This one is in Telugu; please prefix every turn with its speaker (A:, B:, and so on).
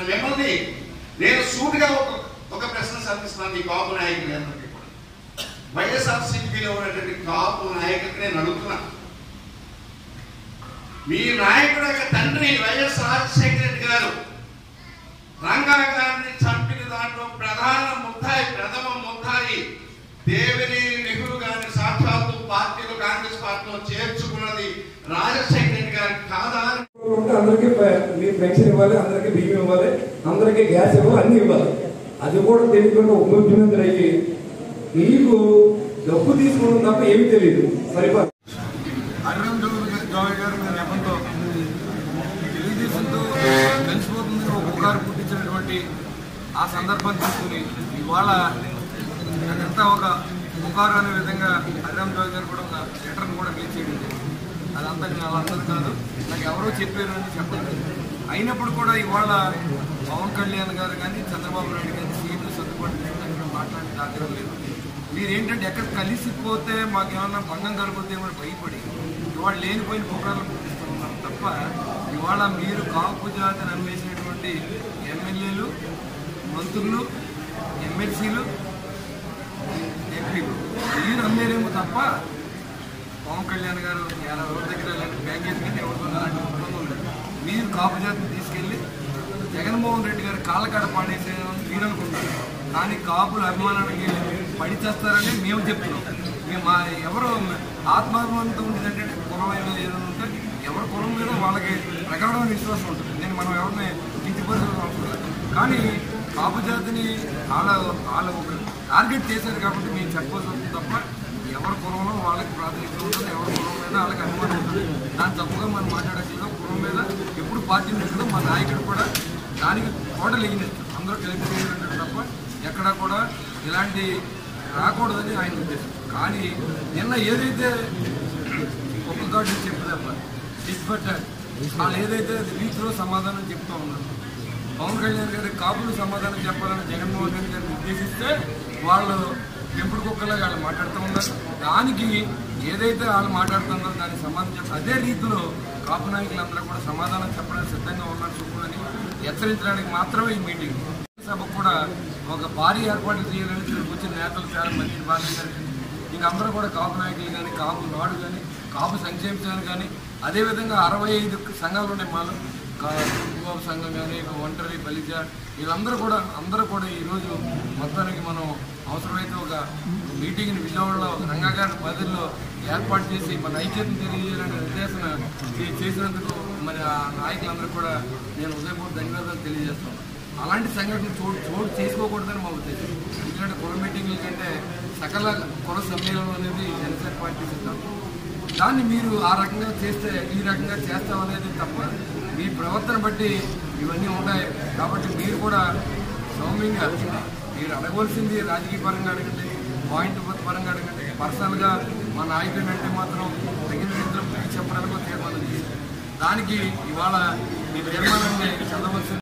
A: సంధిస్తున్న మిమ్మల్ని నేను సూటిగా ఒక ఒక ప్రశ్న సంధిస్తున్నాను ఈ కాపు నాయకులందరికీ కూడా వైఎస్ఆర్సీపీలో ఉన్నటువంటి కాపు నాయకుడికి నేను అడుగుతున్నాను మీ నాయకుడు యొక్క తండ్రి వైఎస్ రాజశేఖర రెడ్డి గారు రంగా గారిని చంపిన దాంట్లో ప్రధాన ముద్దాయి ప్రథమ ముద్దాయి దేవినేని నెహ్రూ గారిని సాక్షాత్తు పార్టీలో కాంగ్రెస్ పార్టీలో చేర్చుకున్నది రాజశేఖర రెడ్డి గారి కాదా అని
B: ఉంటే అందరికీ ప- మీరు పెన్షన్ ఇవ్వాలి అందరికీ బియ్యం ఇవ్వాలి అందరికీ గ్యాస్ ఇవ్వాలి అన్ని ఇవ్వాలి అది కూడా తెలియకుండా ఉప ముఖ్యమంత్రి అయ్యి నీకు డబ్బు తీసుకున్నాం తప్ప ఏమీ తెలియదు సరిపా
C: అరవింద్ జోయ్ గారు మీద నెపంతో తెలుగుదేశంతో కలిసిపోతుంది ఒక పుకారు పుట్టించినటువంటి ఆ సందర్భం తీసుకుని ఇవాళ అదంతా ఒక పుకారు అనే విధంగా అరవింద్ జోయ్ గారు కూడా ఒక లెటర్ని కూడా రిలీజ్ చేయడం జరిగింది. అదంతా నాకు అందరూ కాదు నాకు ఎవరో చెప్పారు అని చెప్పలేదు అయినప్పుడు కూడా ఇవాళ పవన్ కళ్యాణ్ గారు కానీ చంద్రబాబు నాయుడు కానీ సీఎం సర్దుబాటు చేసినట్టు మాట్లాడే దాఖలు లేదు మీరేంటంటే ఎక్కడ కలిసిపోతే మాకేమన్నా భంగం కలుగుతే కూడా భయపడి ఇవాళ లేనిపోయిన పుకార్లు పుట్టిస్తున్నారు తప్ప ఇవాళ మీరు కాపు జాతిని అన్వేషించినటువంటి ఎమ్మెల్యేలు మంత్రులు ఎమ్మెల్సీలు ఎంపీలు మీరు అమ్మేరేమో తప్ప పవన్ కళ్యాణ్ గారు ఎలా ఎవరి దగ్గర ఇలాంటి ప్యాకేజ్ కానీ ఎవరితో అలాంటి ఒప్పందం లేదు మీరు కాపు జాతిని తీసుకెళ్ళి జగన్మోహన్ రెడ్డి గారు కాళ్ళకాడ పాడేసేదని మీరు అనుకుంటారు కానీ కాపుల అభిమానానికి పడి చేస్తారని మేము చెప్తున్నాం మేము మా ఎవరు ఆత్మాభిమానంతో ఉండేదంటే కులం ఏదో ఏదైనా ఉంటే ఎవరి కులం మీద వాళ్ళకి ప్రగాఢమైన విశ్వాసం ఉంటుంది నేను మనం ఎవరిని కించిపరచడం అవసరం లేదు కానీ కాపు జాతిని వాళ్ళ వాళ్ళ ఒక టార్గెట్ చేశారు కాబట్టి మేము చెప్పాల్సి వస్తుంది తప్ప ఎవరి కులంలో వాళ్ళకి ప్రాతినిధ్యం ఉంటుంది ఎవరి కులం మీద వాళ్ళకి అనుమానం ఉంటుంది దాని తప్పుగా మనం మాట్లాడట్లేదు కులం మీద ఎప్పుడు పార్టీ నిలుస్తుందో మా నాయకుడు కూడా దానికి కోటలు ఎగినిస్తారు అందరూ కలిపి చేయాలంటారు తప్ప ఎక్కడ కూడా ఇలాంటి రాకూడదని ఆయన ఉద్దేశం కానీ నిన్న ఏదైతే ఒక్కొక్కటి చెప్పు తప్ప డిస్బట్ వాళ్ళు ఏదైతే రీతిలో సమాధానం చెప్తూ ఉన్నారు పవన్ కళ్యాణ్ గారి కాపులు సమాధానం చెప్పాలని జగన్మోహన్ రెడ్డి గారిని ఉద్దేశిస్తే వాళ్ళు పెంపుడు కుక్కలాగా వాళ్ళు మాట్లాడుతూ ఉన్నారు దానికి ఏదైతే వాళ్ళు మాట్లాడుతున్నారో దానికి సమాధానం చెప్ప అదే రీతిలో కాపు నాయకులందరూ కూడా సమాధానం చెప్పడానికి సిద్ధంగా ఉన్నారు చూపులని హెచ్చరించడానికి మాత్రమే ఈ మీటింగ్ సభ కూడా ఒక భారీ ఏర్పాట్లు చేయాలని ఇక్కడికి వచ్చిన నేతలు చాలా మంది బాధ్యత ఇంక అందరూ కూడా కాపు నాయకులు కానీ కాపు నాడు కానీ కాపు సంక్షేమ సంఘం కానీ అదేవిధంగా అరవై ఐదు సంఘాలు ఉన్నాయి మాలో బాబు సంఘం కానీ ఒంటరి బలిజ వీళ్ళందరూ కూడా అందరూ కూడా ఈరోజు మొత్తానికి మనం అవసరమైతే ఒక మీటింగ్ని విజయవాడలో రంగాగారి బదిలో ఏర్పాటు చేసి మన ఐక్యతను తెలియజేయాలనే నిర్దేశన చే- చేసినందుకు మరి ఆ నాయకులందరూ కూడా నేను ఉదయపూర్ ధన్యవాదాలు తెలియజేస్తాను అలాంటి సంఘటనలు చోటు చోటు చేసుకోకూడదని మా ఉద్దేశం ఎందుకంటే కుల మీటింగ్ల కంటే సకల కుల సమ్మేళనం అనేది జనసేన పార్టీ సిద్ధాంతం దాన్ని మీరు ఆ రకంగా చేస్తే ఈ రకంగా చేస్తాం అనేది తప్ప మీ ప్రవర్తన బట్టి ఇవన్నీ ఉన్నాయి కాబట్టి మీరు కూడా సౌమ్యంగా మీరు అడగవలసింది రాజకీయ పరంగా అడగండి పాయింట్ పరంగా అడగండి పర్సనల్గా మా నాయకుడు అంటే మాత్రం తగిన రీతిలో చెప్పడానికి ఒక తీర్మానం చేశారు దానికి ఇవాళ మీ తీర్మానాన్ని చదవలసింది